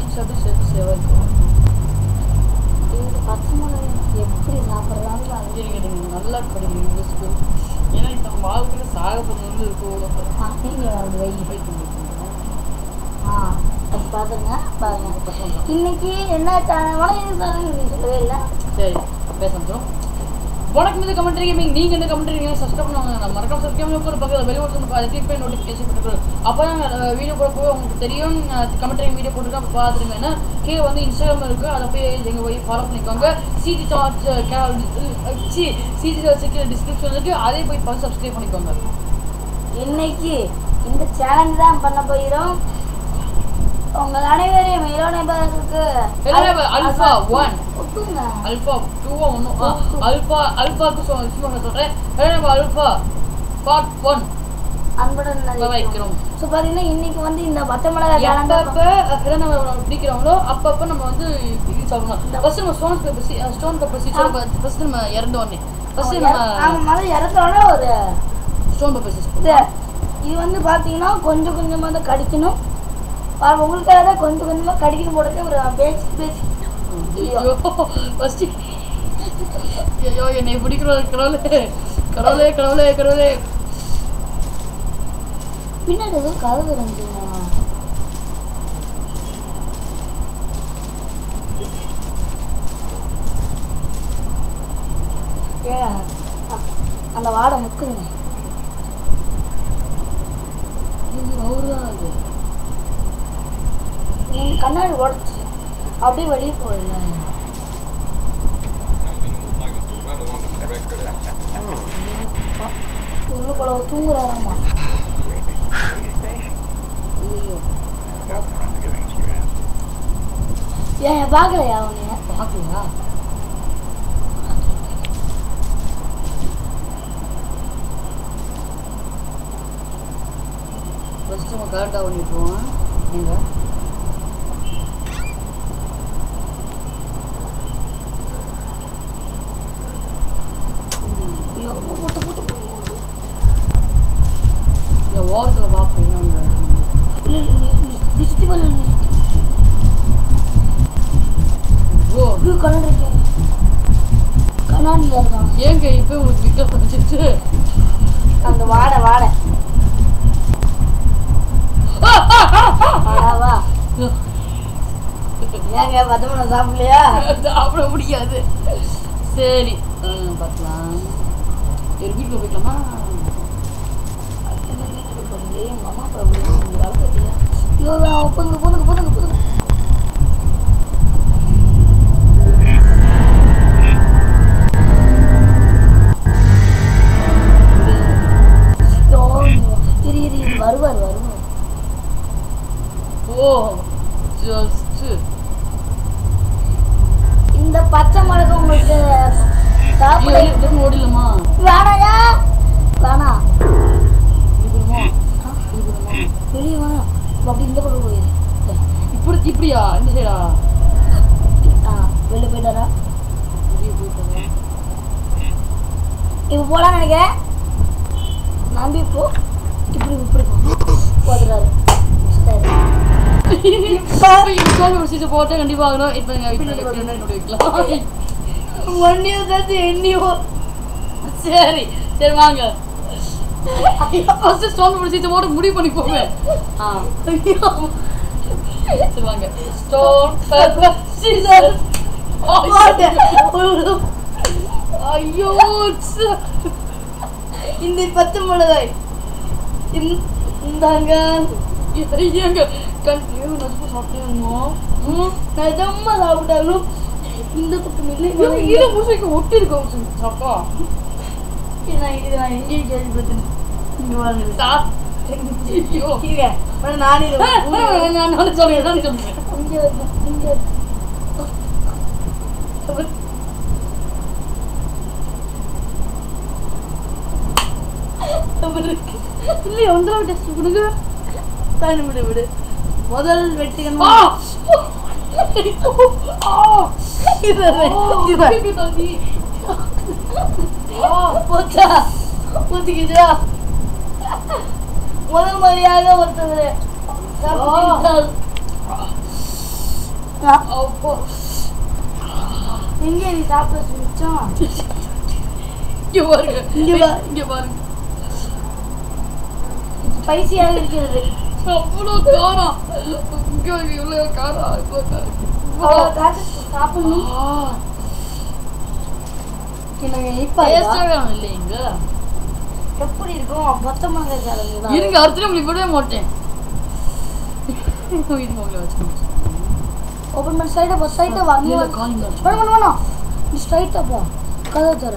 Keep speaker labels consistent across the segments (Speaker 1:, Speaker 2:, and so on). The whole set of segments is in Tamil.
Speaker 1: சட்டு சட்டு சேவாக்கும்
Speaker 2: இது பச்சை மிளகாய் எப்படி சாப்பிட்றாங்க
Speaker 1: சரிங்க நீங்கள் நல்லா படிங்க இங்கிலீஷ்க்கு ஏன்னா இப்போ நம்ம வாழ்க்கையில சாக போகிறது இருக்கு உலகத்தில்
Speaker 2: நீங்கள் வந்து வை ஆ அது பார்த்துங்க பாருங்க இன்னைக்கு என்ன சேனல் வணக்கம் சேனல் சொல்லவே இல்லை
Speaker 1: சரி பேசணும் வணக்கம் இந்த கமெண்ட் கேமிங் நீங்க இந்த கமெண்ட் நீங்க சப்ஸ்கிரைப் பண்ணுவாங்க நம்ம மறக்காம சப்ஸ்கிரைப் பண்ணி பக்கத்துல வெளிய வந்து அதை கிளிக் பண்ணி நோட்டிஃபிகேஷன் போட்டுக்கணும் அப்போ தான் வீடியோ போட போய் உங்களுக்கு தெரியும் கமெண்ட் வீடியோ போட்டுட்டு அப்போ பார்த்துருங்க ஏன்னா கீழே வந்து இன்ஸ்டாகிராம் இருக்கு அதை போய் எங்க போய் ஃபாலோ பண்ணிக்கோங்க CD charge C CD charge கீழே டிஸ்கிரிப்ஷன் இருக்கு அதே போய் பார்த்து சப்ஸ்கிரைப் பண்ணிக்கோங்க
Speaker 2: இன்னைக்கு இந்த சேலஞ்ச் தான் பண்ண போகிறோம் உங்கள் அனைவரையும் இளநபருக்கு
Speaker 1: இளநபர் Alpha one.
Speaker 2: ஒட்டுங்க
Speaker 1: அல்ஃபா டூவா ஒன்றும் அல்ஃபா அல்ஃபாக்கு சும்மா சொல்கிறேன் நம்ம அல்ஃபா பார்ட் ஒன்
Speaker 2: அன்புடன்
Speaker 1: வைக்கிறோம்
Speaker 2: ஸோ பார்த்தீங்கன்னா இன்னைக்கு வந்து இந்த பச்சை மிளகாய் சேலஞ்ச்
Speaker 1: அப்பப்ப நம்ம பிடிக்கிறவங்களோ அப்பப்ப நம்ம வந்து இது சாப்பிடணும் ஃபர்ஸ்ட் நம்ம ஸ்டோன் பேப்பர் ஸ்டோன் பேப்பர் சீச்சோட ஃபர்ஸ்ட் நம்ம இறந்த உடனே ஃபர்ஸ்ட் நம்ம
Speaker 2: ஆமாம் முதல்ல இறத்தோடனே ஒரு
Speaker 1: ஸ்டோன் பேப்பர் சீஸ்
Speaker 2: இது இது வந்து பார்த்தீங்கன்னா கொஞ்சம் கொஞ்சமாக தான் கடிக்கணும் பாருங்க, உங்களுக்காக தான் கொஞ்சம் கொஞ்சமாக கடிக்கணும் போடுறது ஒரு பேசி பேசி
Speaker 1: ஐயோ ஃபர்ஸ்ட் ஐயோ என்னை பிடிக்கிறோம் கடவுளே கடவுளே கடவுளே கடவுளே
Speaker 2: பின்னாடி ஏதோ கதவு இருந்துச்சுங்க ஏன் அ- அந்த வாடை முக்குங்க
Speaker 1: இது அவருதான் அது
Speaker 2: நீங்க கண்ணாடி உடச்சு அப்படியே வெளியே போயிடல உள்ளுக்குள்ள தூங்குறாராமா
Speaker 1: ஐயோ
Speaker 2: ஏன் பார்க்கலையா அவனைய
Speaker 1: பார்க்கலையா ஃபர்ஸ்ட் நம்ம கரெக்டாக பண்ணிப்போம் எங்க
Speaker 2: ஐயோ போட்டு போட்டு போட்டு
Speaker 1: இந்த ஓரத்தில் பார்ப்பீங்க அங்கே
Speaker 2: லிஸ்ட் பண்ணு
Speaker 1: ஓ
Speaker 2: ஐயோ கண்ணாடி இருக்கு. கண்ணாடியா இருக்கான்
Speaker 1: ஏங்க இப்போ உங்களுக்கு விக்கெட் வச்சுட்டு
Speaker 2: அந்த வாடை வாடை வாடா வா ஏங்க பத்தமனை சாப்பிடலையா
Speaker 1: சாப்பிட முடியாது சரி ம், பார்க்கலாம் ஒரு வீட்டில் போய்க்கலாமா
Speaker 2: எங்க அம்மா அப்பா எப்படி இருக்காங்க? வேலை பார்த்தியா? ஐயோ அவன் போதுங்க போதுங்க போதுங்க போதுங்க ஐயோ, இரு இரு இரு வருவார் வருவார்
Speaker 1: ஓ ஜஸ்ட்டு
Speaker 2: இந்த பச்சை மிளகா உங்களுக்கு சாப்பிட
Speaker 1: ஓடிடலாமா
Speaker 2: வேணாயா வேணாம்
Speaker 1: இருக்கணுமா இருக்கணுமா
Speaker 2: வெளியே வேணாம் அப்படி இந்த பக்கம் போயிரு
Speaker 1: இப்படி இப்படியா இந்த சைடா
Speaker 2: ஆ வெளில போயிட்டாரா
Speaker 1: இப்படியே போயிட்டு
Speaker 2: இப்போ போலாம்னு நினைக்கிறேன் நம்பி போ இப்படி இப்படி போ போதுறாரு
Speaker 1: சீசன் போட்டு கண்டிப்பா ஆகணும் இப்போ எங்க வீட்டில் என்னோட வைக்கலாம்
Speaker 2: வண்டியை சேர்த்து எண்ணியோ
Speaker 1: சரி சரி வாங்க ஃபர்ஸ்ட் ஸ்டோன் பேப்பர் சீசன் போட்டு முடிவு பண்ணி போங்க ஆ சரி வாங்க ஸ்டோன் பேப்பர் சீசன் ஐயோ ச்சே.
Speaker 2: இந்த பச்சை மிளகாய் இந்த- இந்தாங்க
Speaker 1: ஐயங்க கண்டிப்பா நச்சு சாப்பிட்டே இருந்தோம் ம்
Speaker 2: நிஜமா சாப்பிட்டாலும் இந்த பக்கம் இல்லை
Speaker 1: ஐயோ, கீழே முசைக்கு ஒட்டி இருக்கோம் சாப்பா
Speaker 2: நான் இது நான் எங்கேயும் கேள்விப்பட்டேன் இங்க வாங்க
Speaker 1: சா ஐயோ
Speaker 2: கீழே அப்புறம் நானே இதை
Speaker 1: நான் நான் நானே சொல்றேன் நானே சொல்றேன்
Speaker 2: இங்க வைக்கணும், இங்க வைக்கணும்.
Speaker 1: இல்லையா ஒன்றரை டெஸ்ட் கொடுங்க
Speaker 2: தாண்டி விடு விடு முதல் வெட்டிக்கணும்
Speaker 1: ஆ ஆ
Speaker 2: இது இது போச்சா ஊத்திக்கிச்சா முதல் முறையாக ஒருத்தர் சாப்பிட்டு
Speaker 1: அப்போ
Speaker 2: எங்க நீ சாப்பிட மிச்சம்
Speaker 1: இங்க பாருங்க
Speaker 2: இங்க வா.
Speaker 1: இங்க பாருங்க
Speaker 2: ஸ்பைசியாக இருக்கிறது
Speaker 1: அவ்வளோ காரம் இங்க இவ்வளோ காரம் இவ்வளோ காரம்
Speaker 2: அவ்வளோ காசு சாப்பிடணும்
Speaker 1: ஆ
Speaker 2: எனக்கு இப்ப
Speaker 1: டேஸ்டாக இல்லைங்க
Speaker 2: எப்படி இருக்கும் பத்த மாங்காய் சாதம் தான்
Speaker 1: இருங்க அடுத்த நம்மளுக்கு விடவே மாட்டேன் இது உங்களை வச்சுக்கோங்க
Speaker 2: ஓப்பன் பண்ணி ஸ்ட்ரைட்டா போ ஸ்ட்ரைட்டா வா நீ
Speaker 1: இல்ல,
Speaker 2: வா.
Speaker 1: காலிங் தான்
Speaker 2: வேணாம் வேணாம் வேணாம் நீ ஸ்ட்ரைட்டா போ கதவு தர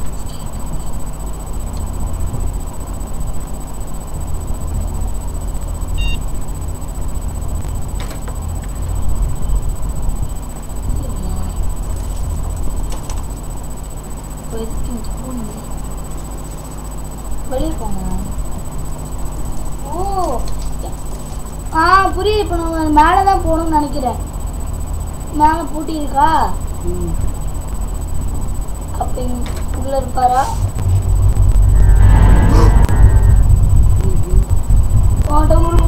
Speaker 2: வெளியே போங்க ஓ ஆ புரியுது இப்போ நம்ம மேலே தான் போகணும்னு நினைக்கிறேன் மேலே பூட்டி இருக்கா
Speaker 1: ம்.
Speaker 2: அப்ப இங்க உள்ள இருப்பாரா உன்கிட்ட ஒரு-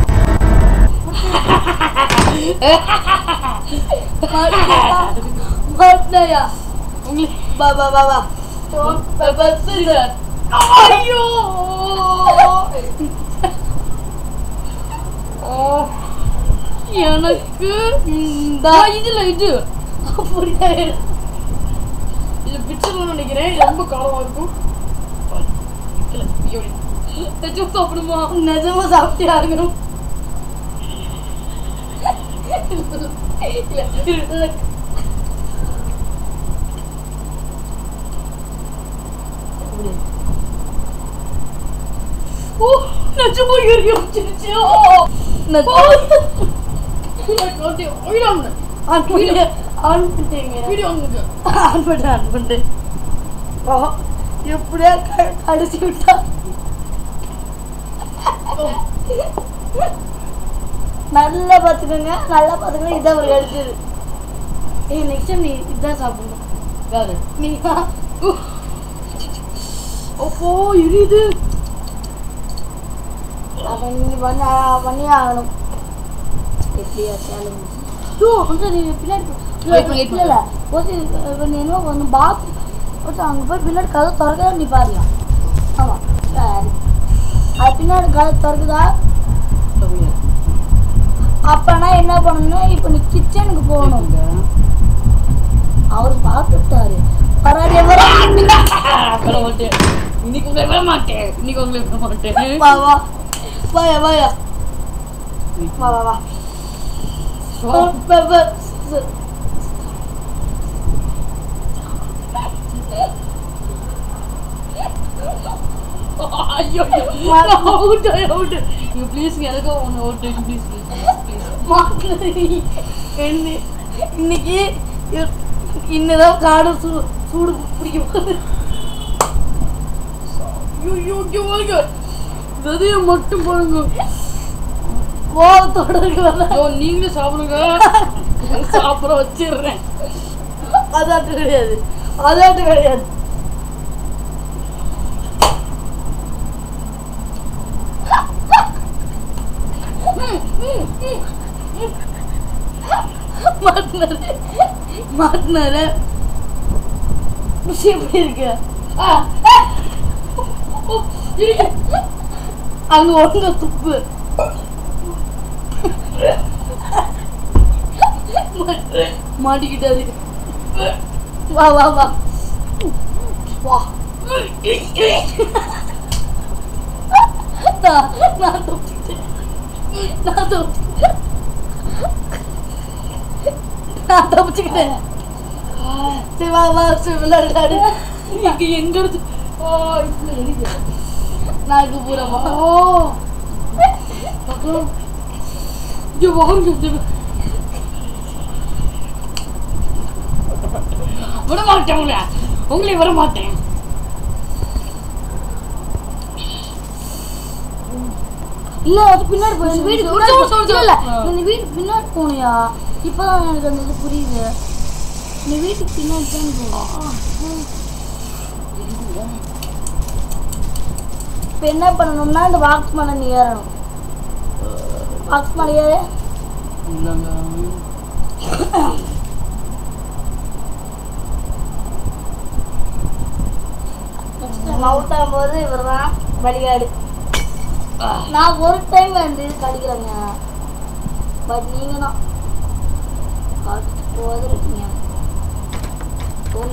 Speaker 2: மாட்டிக்கிட்டா? மாட்டினாயா?
Speaker 1: உங்களுக்கு
Speaker 2: வா வா வா வா
Speaker 1: ஐயோ எனக்கு
Speaker 2: இந்த
Speaker 1: ஆ, இதுல இது
Speaker 2: அப்படியே
Speaker 1: இது பிக்சர்ல நினைக்கிறேன் இது ரொம்ப காரமா இருக்கும் நிக்கல, ஐயோ. நிஜமா சாப்பிடுமா
Speaker 2: நிஜமா சாப்பிட்டே ஆகணும்
Speaker 1: இல்ல, இல்ல.
Speaker 2: அப்படி.
Speaker 1: ஓ நிஜமா எரிய வச்சிருச்சு ஓ
Speaker 2: நெஜ-
Speaker 1: எனக்கு வந்து உயிராம
Speaker 2: ஆன் பண்ணு ஆன் பண்ணிட்டீங்க
Speaker 1: வீடியோ வாங்குங்க
Speaker 2: ஆன் பண்ணு ஆன் பண்ணு ஓ எப்படியா க- கடைசி விட்டா நல்லா பார்த்துக்கோங்க நல்லா பார்த்துக்கோங்க இதான் ஒரு எடுத்தது ஏய் நெக்ஸ்ட் டைம் நீ இதான் சாப்பிடணும்
Speaker 1: யாரு
Speaker 2: நீ
Speaker 1: அப்போ எரியுது
Speaker 2: அப்போ நீ பண்ண பண்ணியே ஆகணும் எப்படியா சேலஞ்சு ஐயோ அங்கே நீ பின்னாடி போ- இல்ல,
Speaker 1: Wait பண்ணு, wait
Speaker 2: இல்ல, இல்ல. ஒரு இப்போ நீ என்ன கொஞ்சம் பாத் கொஞ்சம் அங்கே போய் பின்னாடி கதை திறக்கதான் நீ பாருங்க ஆமாம் சரி அது பின்னாடி கதை திறக்குதா அப்பனா என்ன பண்ணணும்னா இப்போ நீ கிச்சனுக்கு போகணும் அவர் பார்த்துட்டாரு பரவாயில்ல
Speaker 1: விட மாட்டேன் இன்னைக்கு உங்களை விட மாட்டேன் இன்னைக்கு உங்களை விட மாட்டேன்
Speaker 2: வா வா வாயா வாயா வா வா வா
Speaker 1: வா.
Speaker 2: வா, வா. ச-
Speaker 1: ஐயோ அவுட் அவுட் யூ ப்ளீஸ் எனக்கு ஒன்று அவுட் ப்ளீஸ் ப்ளீஸ் ப்ளீஸ்
Speaker 2: மாட்டுறது என்ன இன்னைக்கு இ- இன்னதான் காடு சூ சூடு பிடிக்க போகுது
Speaker 1: ஐயோ ஐயோ ஐயோ வாங்க விதைய மட்டும் பாருங்க
Speaker 2: கோவத்தோட இருக்கிறதா
Speaker 1: ஐயோ நீங்களே சாப்பிடுங்க சாப்பிட வச்சிடுறேன்
Speaker 2: அதாட்டு கிடையாது அதாட்டு கிடையாது மாட்டினாரு மாட்டினாரு விஷயம் எப்படி இருக்கு ஆ, ஆ. ஓ, இருக்கு. அங்க ஒழுங்க துப்பு மாட்டிக்கிட்டாரு வா வா வா வா நான் நான் தப்பிச்சிட்டேன் நான் தப்பிச்சிட்டேன் நான் தப்பிச்சுக்கிட்டேன் சரி வா வா சரி விளையாடு
Speaker 1: இங்க எங்க இருந்து ஆ இப்படி எரியுது.
Speaker 2: நான் இங்க பூரமா
Speaker 1: ஓ அப்புறம் இங்க வாங்க இங்க வா. விட மாட்டேன் உங்களை உங்களை விட மாட்டேன்
Speaker 2: இல்ல அது பின்னாடி போய் இந்த வீடு
Speaker 1: சொல்லு,
Speaker 2: பின்னாடி
Speaker 1: சொல்லு,
Speaker 2: போ-
Speaker 1: சொல்லு,
Speaker 2: இல்ல இல்ல
Speaker 1: சொல்லு.
Speaker 2: நீ இந்த வீடு பின்னாடி போனியா இப்பதான் எனக்கு அந்த இது புரியுது நீ வீட்டுக்கு பின்னாடி தான் போகணும் இப்போ என்ன பண்ணணும்னா இந்த பாக்ஸ் மேலே நீ ஏறணும் பாக்ஸ் மேலே ஏறு
Speaker 1: இல்லைங்க
Speaker 2: மவுத் ஆகும்போது இவர் தான் வழிகாடு நான் ஒரு டைம் வந்து கடிக்கிறேங்க பட் நீங்க தான் கடிச்சு போதிருக்கீங்க போங்க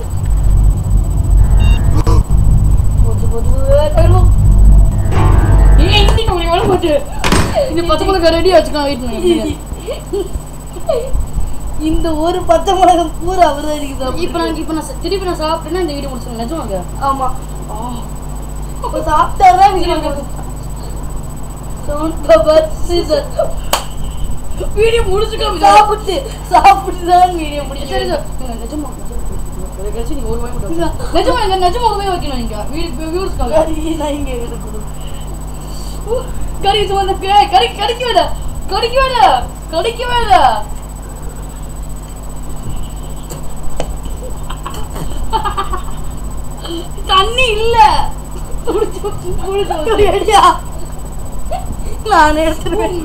Speaker 2: போச்சு போச்சு போயிடும்
Speaker 1: ஏன் இன்னைக்கு உங்களுக்கு வேலை போச்சு இந்த பச்சை மிளகா ரெடியா வச்சுக்கலாம் வெயிட் பண்ணி
Speaker 2: இந்த ஒரு பச்சை மிளகம் பூரா அவர் தான் இருக்குது
Speaker 1: இப்போ நான் இப்போ நான் ச- திருப்பி நான் சாப்பிட்டேன்னா இந்த வீடியோ முடிச்சிருங்க நிஜமாங்க
Speaker 2: ஆமா இப்போ சாப்பிட்டாதான் video sound power season
Speaker 1: video முடிச்சுக்கலாம்
Speaker 2: சாப்பிட்டு சாப்பிட்டு தான் வீடியோ
Speaker 1: சரி
Speaker 2: முடியும்
Speaker 1: சார் நிஜமா நிஜமா கழிச்சு நீங்க ஒரு வாய் மட்டும் நிஜமா இந்த நிஜமா ஒரு வாய் வைக்கணும் நீங்க வீடு வியூர்ஸ்க்காக
Speaker 2: நான் இங்க எடுக்கணும்
Speaker 1: கறி சுமந்த கறி கடிக்க வேட கடிக்க வேட கடிக்க வேட தண்ணி இல்ல குடிச்சு குடிச்சு
Speaker 2: ரெடியா நான் எடுத்துருவேன்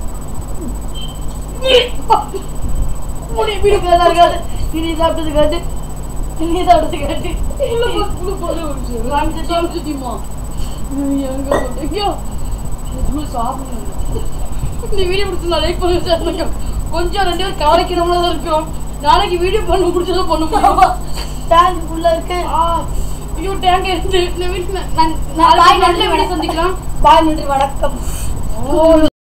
Speaker 1: முடி வீடு
Speaker 2: நல்லா இருக்காது நீ சாப்பிட்டது காட்டு நீ சாப்பிட்டது காட்டு
Speaker 1: உள்ள போ உள்ள போ காமிச்சு காமிச்சுட்டிமா எங்க போட்டீங்க நிஜமா சாப்பிடுங்க இந்த வீடியோ பிடிச்சி லைக் பண்ணுங்க share பண்ணுங்க கொஞ்சம் ரெண்டு பேரும் கவலைக்கு நம்மள இருக்கும் நாளைக்கு வீடியோ பண்ண பிடிச்சதா பண்ண முடியும்
Speaker 2: டேங்க் ஃபுல்லா இருக்கு
Speaker 1: ஆ, ஐயோ டேங்க் இருந்து இந்த வீட்டுல நான்
Speaker 2: நான்
Speaker 1: நாளைக்கு
Speaker 2: பாய்
Speaker 1: நல்ல
Speaker 2: நன்றி
Speaker 1: வீடியோ சந்திக்கலாம்
Speaker 2: பாய் நன்றி வணக்கம்
Speaker 1: ஓ